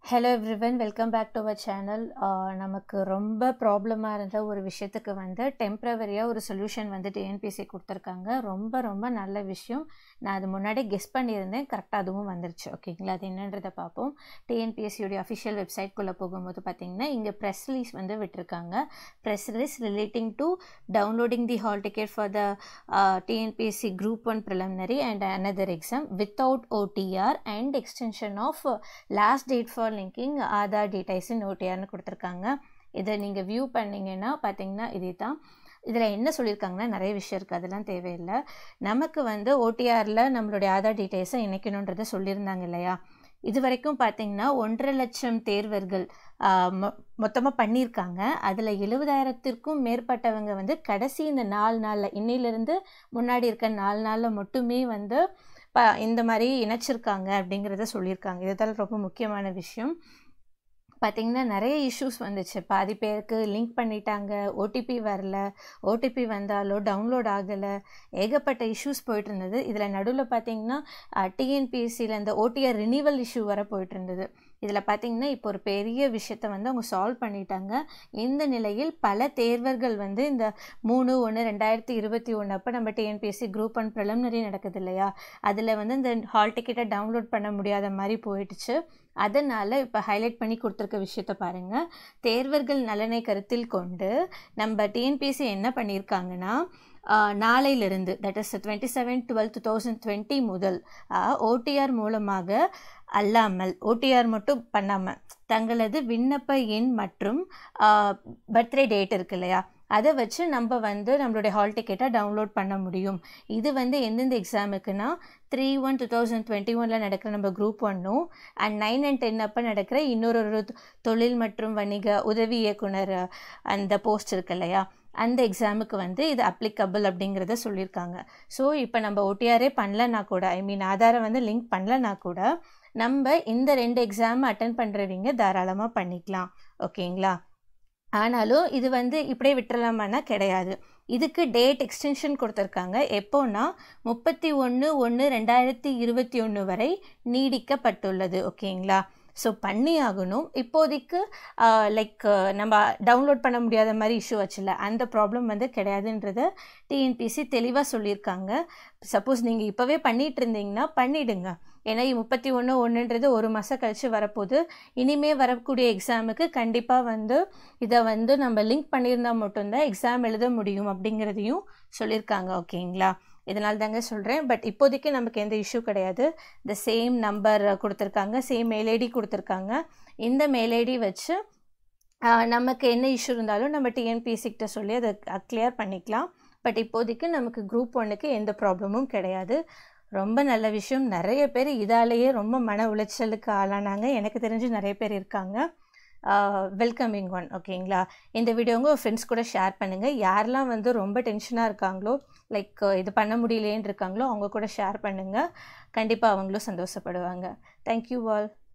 hello everyone welcome back to our channel நமக்கு ரொம்ப ப்ராப்ளமாக இருந்த ஒரு விஷயத்துக்கு வந்து டெம்ப்ரவரியாக ஒரு சொல்யூஷன் வந்து டிஎன்பிசி கொடுத்துருக்காங்க ரொம்ப ரொம்ப நல்ல விஷயம் நான் அது முன்னாடி கெஸ் பண்ணியிருந்தேன் கரெக்டாக அதுவும் வந்துருச்சு ஓகேங்களா அது என்னன்றதை பார்ப்போம் டிஎன்பிஎஸ்சியோடைய அஃபிஷியல் வெப்சைட்குள்ளே போகும்போது பார்த்தீங்கன்னா இங்கே ப்ரெஸ் ரிலீஸ் வந்து விட்டுருக்காங்க press release relating to downloading the hall ticket for the TNPSC group one preliminary and another exam without OTR and extension of last date for linking Aadhaar details in ஓடிஆர்னு கொடுத்துருக்காங்க இதை நீங்கள் view பண்ணிங்கன்னா பார்த்தீங்கன்னா இதே தான் இதில் என்ன சொல்லியிருக்காங்கன்னா நிறைய விஷயம் இருக்குது அதெல்லாம் தேவையில்லை நமக்கு வந்து ஓடிஆரில் நம்மளுடைய ஆதார் டீட்டெயில்ஸை இணைக்கணுன்றதை சொல்லியிருந்தாங்க இல்லையா இது வரைக்கும் பார்த்தீங்கன்னா ஒன்றரை லட்சம் தேர்வர்கள் மொ மொத்தமாக பண்ணியிருக்காங்க அதில் எழுபதாயிரத்திற்கும் மேற்பட்டவங்க வந்து கடைசி இந்த நாலு நாளில் இன்னையிலேருந்து முன்னாடி இருக்க நாலு நாளில் மட்டுமே வந்து ப இந்த மாதிரி இணைச்சிருக்காங்க அப்படிங்கிறத சொல்லியிருக்காங்க இதுதான் ரொம்ப முக்கியமான விஷயம் பார்த்திங்கன்னா நிறைய இஷ்யூஸ் வந்துச்சு பாதி பேருக்கு லிங்க் பண்ணிட்டாங்க ஓடிபி வரல ஓடிபி வந்தாலோ டவுன்லோட் ஆகலை ஏகப்பட்ட இஷ்யூஸ் போயிட்டு இருந்தது இதில் நடுவில் பார்த்திங்கன்னா டிஎன்பிஎஸ்சியில் இந்த ஓடிஆர் ரினிவல் இஷ்யூ வர போயிட்டு இருந்தது இதில் பார்த்திங்கன்னா இப்போ ஒரு பெரிய விஷயத்தை வந்து அவங்க சால்வ் பண்ணிட்டாங்க இந்த நிலையில் பல தேர்வர்கள் வந்து இந்த மூணு ஒன்று ரெண்டாயிரத்தி இருபத்தி ஒன்று அப்போ நம்ம டிஎன்பிஎஸ்சி குரூப் அண்ட் ப்ரிலிமினரி நடக்குது இல்லையா அதில் வந்து இந்த ஹால் டிக்கெட்டை டவுன்லோட் பண்ண முடியாத மாதிரி போயிடுச்சு அதனால் இப்போ ஹைலைட் பண்ணி கொடுத்துருக்க விஷயத்த பாருங்கள் தேர்வர்கள் நலனை கருத்தில் கொண்டு நம்ம டிஎன்பிஎஸ்சி என்ன பண்ணியிருக்காங்கன்னா நாளையிலிருந்து that is twenty seven twelve two thousand twenty முதல் ஓடிஆர் மூலமாக அல்லாமல் ஓடிஆர் மட்டும் பண்ணாமல் தங்களது விண்ணப்ப எண் மற்றும் பர்த்டே டேட் இருக்கு இல்லையா அதை வச்சு நம்ம வந்து நம்மளுடைய ஹால் டிக்கெட்டை டவுன்லோட் பண்ண முடியும் இது வந்து எந்தெந்த எக்ஸாமுக்குன்னா three one two thousand twenty ஒனில் நடக்கிற நம்ம குரூப் ஒன்றும் அண்ட் நைன் அண்ட் டென் அப்போ நடக்கிற இன்னொரு ஒரு தொழில் மற்றும் வணிக உதவி இயக்குனர் அந்த போஸ்ட் இருக்கு இல்லையா அந்த எக்ஸாமுக்கு வந்து இது அப்ளிகபிள் அப்படிங்கிறத சொல்லியிருக்காங்க ஸோ இப்போ நம்ம ஓடிஆரே பண்ணலன்னா கூட ஐ மீன் ஆதாரை வந்து லிங்க் பண்ணலன்னா கூட நம்ம இந்த ரெண்டு எக்ஸாம் அட்டன் பண்ணுறவங்க தாராளமாக பண்ணிக்கலாம் ஓகேங்களா ஆனாலும் இது வந்து இப்படியே விட்டுறலாமான்னா கிடையாது இதுக்கு டேட் எக்ஸ்டென்ஷன் கொடுத்துருக்காங்க எப்போனா முப்பத்தி ஒன்று ஒன்று ரெண்டாயிரத்தி இருபத்தி ஒன்று வரை நீடிக்கப்பட்டுள்ளது ஓகேங்களா ஸோ பண்ணி ஆகணும் இப்போதைக்கு லைக் நம்ம டவுன்லோட் பண்ண முடியாத மாதிரி இஷ்யூ வச்சுல அந்த ப்ராப்ளம் வந்து கிடையாதுன்றத டிஎன்பிசி தெளிவாக சொல்லியிருக்காங்க சப்போஸ் நீங்கள் இப்போவே பண்ணிகிட்டு இருந்தீங்கன்னா பண்ணிவிடுங்க ஏன்னா முப்பத்தி ஒன்று ஒன்றுன்றது ஒரு மாதம் கழித்து வரப்போகுது இனிமே வரக்கூடிய எக்ஸாமுக்கு கண்டிப்பாக வந்து இதை வந்து நம்ம லிங்க் பண்ணியிருந்தால் மட்டும்தான் எக்ஸாம் எழுத முடியும் அப்படிங்கிறதையும் சொல்லியிருக்காங்க ஓகேங்களா இதனால் தாங்க சொல்கிறேன் பட் இப்போதைக்கு நமக்கு எந்த இஷ்யூ கிடையாது இந்த சேம் நம்பர் கொடுத்துருக்காங்க சேம் மெயில் ஐடி கொடுத்துருக்காங்க இந்த மெயில் ஐடி வச்சு நமக்கு என்ன இஷ்யூ இருந்தாலும் நம்ம டிஎன்பிஎஸ்சிக்கிட்ட சொல்லி அதை கிளியர் பண்ணிக்கலாம் பட் இப்போதைக்கு நமக்கு குரூப் ஒன்றுக்கு எந்த ப்ராப்ளமும் கிடையாது ரொம்ப நல்ல விஷயம் நிறைய பேர் இதாலேயே ரொம்ப மன உளைச்சலுக்கு ஆளானாங்க எனக்கு தெரிஞ்சு நிறைய பேர் இருக்காங்க வெல்கமிங் ஒன் ஓகேங்களா இந்த வீடியோ உங்கள் ஃப்ரெண்ட்ஸ் கூட ஷேர் பண்ணுங்கள் யாரெல்லாம் வந்து ரொம்ப டென்ஷனாக இருக்காங்களோ லைக் இது பண்ண முடியலேன்னு இருக்காங்களோ அவங்க கூட ஷேர் பண்ணுங்கள் கண்டிப்பாக அவங்களும் சந்தோஷப்படுவாங்க தேங்க்யூ ஆல்